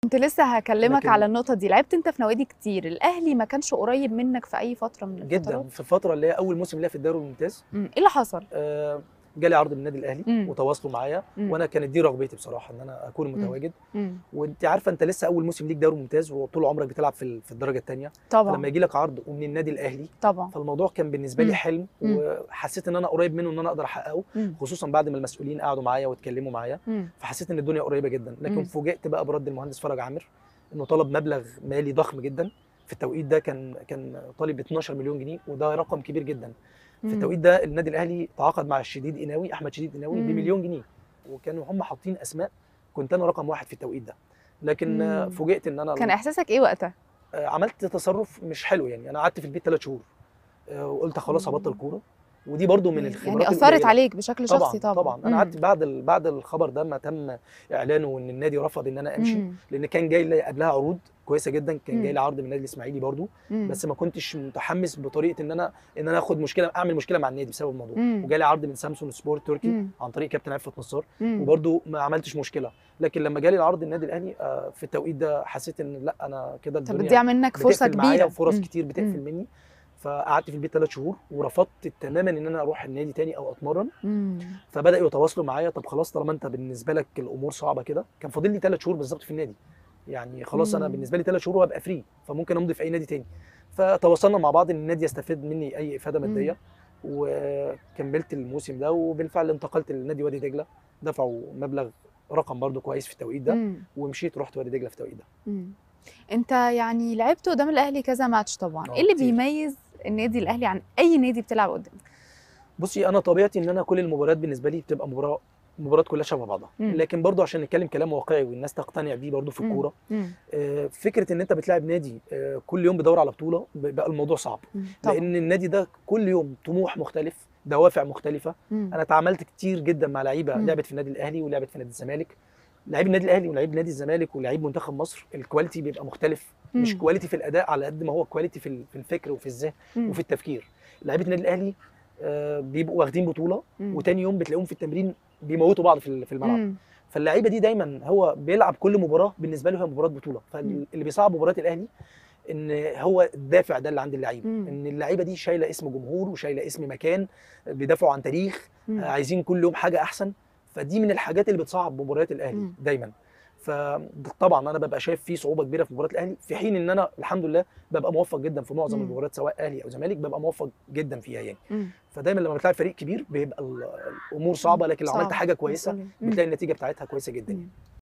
كنت لسه هكلمك لكن- على النقطه دي لعبت انت في نوادي كتير الاهلي ما كانش قريب منك في اي فتره من جدا الفترات في الفتره اللي هي اول موسم ليا في الدوري الممتاز مم. ايه اللي حصل آه، جالي عرض من النادي الاهلي مم. وتواصلوا معايا مم. وانا كانت دي رغبتي بصراحه ان انا اكون مم. متواجد مم. وانت عارفه انت لسه اول موسم ليك دوري ممتاز وطول عمرك بتلعب في ال- في الدرجه الثانيه طبعا فلما يجي لك عرض ومن النادي الاهلي طبعا فالموضوع كان بالنسبه لي مم. حلم مم. وحسيت ان انا قريب منه ان انا اقدر احققه مم. خصوصا بعد ما المسؤولين قعدوا معايا واتكلموا معايا مم. فحسيت ان الدنيا قريبه جدا لكن مم. فوجئت بقى برد المهندس فرج عامر انه طلب مبلغ مالي ضخم جدا في التوقيت ده كان كان طالب 12 مليون جنيه وده رقم كبير جدا في مم. التوقيت ده النادي الاهلي تعاقد مع الشديد قناوي احمد شديد قناوي مم. بمليون جنيه وكانوا هم حاطين اسماء كنت انا رقم واحد في التوقيت ده لكن آه، مم. فوجئت ان انا كان احساسك ايه وقتها آه، عملت تصرف مش حلو يعني انا قعدت في البيت ثلاث شهور آه، وقلت خلاص مم. هبطل كوره ودي برضو من الخبرات يعني اثرت القليلة. عليك بشكل طبعا شخصي طبعا طبعا انا مم. قعدت بعد ال... بعد الخبر ده ما تم اعلانه وان النادي رفض ان انا امشي مم. لان كان جاي لي قبلها عروض كويسه جدا كان مم. جاي لي عرض من النادي الاسماعيلي برضو مم. بس ما كنتش متحمس بطريقه ان انا ان انا اخد مشكله اعمل مشكله مع النادي بسبب الموضوع مم. وجالي عرض من سامسونج سبورت تركي مم. عن طريق كابتن عفت نصار مم. وبرضو ما عملتش مشكله لكن لما جالي العرض النادي الاهلي آه، في التوقيت ده حسيت ان لا انا كده طب الدنيا بتضيع منك فرصه بتقفل معايا كبيره وفرص مم. كتير بتقفل مم. مني فقعدت في البيت ثلاث شهور ورفضت تماما ان انا اروح النادي تاني او اتمرن مم. فبداوا يتواصلوا معايا طب خلاص طالما انت بالنسبه لك الامور صعبه كده كان فاضل لي ثلاث شهور بالظبط في النادي يعني خلاص انا مم. بالنسبه لي ثلاث شهور وابقى فري فممكن امضي في اي نادي تاني فتواصلنا مع بعض ان النادي يستفيد مني اي افاده مم. ماديه وكملت الموسم ده وبالفعل انتقلت لنادي وادي دجله دفعوا مبلغ رقم برضو كويس في التوقيت ده مم. ومشيت رحت وادي دجله في التوقيت ده مم. انت يعني لعبت قدام الاهلي كذا ماتش طبعا اه ايه اللي كتير. بيميز النادي الاهلي عن اي نادي بتلعب قدامه بصي انا طبيعتي ان انا كل المباريات بالنسبه لي بتبقى مباراه مباريات كلها شبه بعضها مم. لكن برضو عشان نتكلم كلام واقعي والناس تقتنع بيه برضو في مم. الكوره مم. آه، فكره ان انت بتلاعب نادي آه، كل يوم بيدور على بطوله بقى الموضوع صعب مم. طبعا لان النادي ده كل يوم طموح مختلف دوافع مختلفه مم. انا اتعاملت كتير جدا مع لعيبه مم. لعبت في النادي الاهلي ولعبت في نادي الزمالك لعيب النادي الاهلي ولعيب نادي الزمالك ولعيب منتخب مصر الكواليتي بيبقى مختلف مش مم. كواليتي في الاداء على قد ما هو كواليتي في ال- في الفكر وفي الذهن مم. وفي التفكير لعيبه النادي الاهلي آه، بيبقوا واخدين بطوله مم. وتاني يوم بتلاقيهم في التمرين بيموتوا بعض في ال- في الملعب مم. فاللعيبه دي دايما هو بيلعب كل مباراه بالنسبه له هي مباراه بطوله مم. فاللي بيصعب مباراه الاهلي ان هو الدافع ده اللي عند اللعيبه مم. ان اللعيبه دي شايله اسم جمهور وشايله اسم مكان بيدافعوا عن تاريخ مم. آه، عايزين كل يوم حاجه احسن فدي من الحاجات اللي بتصعب مباريات الاهلي مم. دايما فطبعا انا ببقى شايف فيه صعوبه كبيره في مباراه الاهلي في حين ان انا الحمد لله ببقى موفق جدا في معظم مم. المباريات سواء اهلي او زمالك ببقى موفق جدا فيها يعني مم. فدايما لما بتلعب فريق كبير بيبقى ال- الامور صعبه لكن لو صعب. عملت حاجه كويسه مسؤولية. مم. بتلاقي النتيجه بتاعتها كويسه جدا يعني. مم.